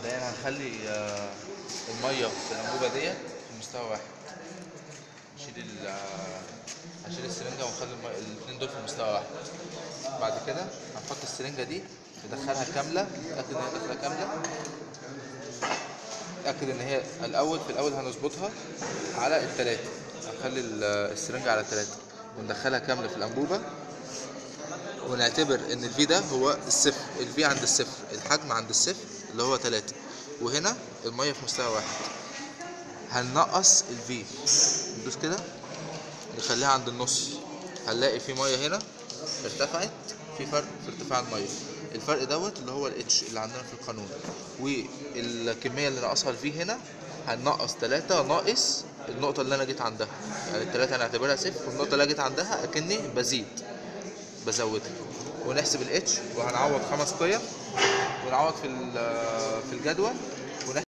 مبدئيا هنخلي آه، الميه في الانبوبه ديت في مستوى واحد نشيل ال آه، هنشيل السرنجه ونخلي المية الاثنين دول في مستوى واحد بعد كده هنحط السرنجه دي ندخلها كامله نتاكد ان هي داخله كامله نتاكد ان هي الاول في الاول هنظبطها على الثلاثه هنخلي ال- السرنجه على الثلاثه وندخلها كامله في الانبوبه ونعتبر ان الفي ده هو الصفر الفي عند الصفر الحجم عند الصفر اللي هو 3 وهنا الميه في مستوى واحد هننقص الفي ندوس كده نخليها عند النص هنلاقي في ميه هنا ارتفعت في فرق في ارتفاع الميه الفرق دوت اللي هو الاتش اللي عندنا في القانون والكميه اللي ناقصها الفي هنا هننقص 3 ناقص النقطة اللي أنا جيت عندها يعني التلاتة هنعتبرها صفر والنقطة اللي أنا جيت عندها أكني بزيد بزودها ونحسب الاتش وهنعوض خمس قيم ونعوض في ال- في الجدول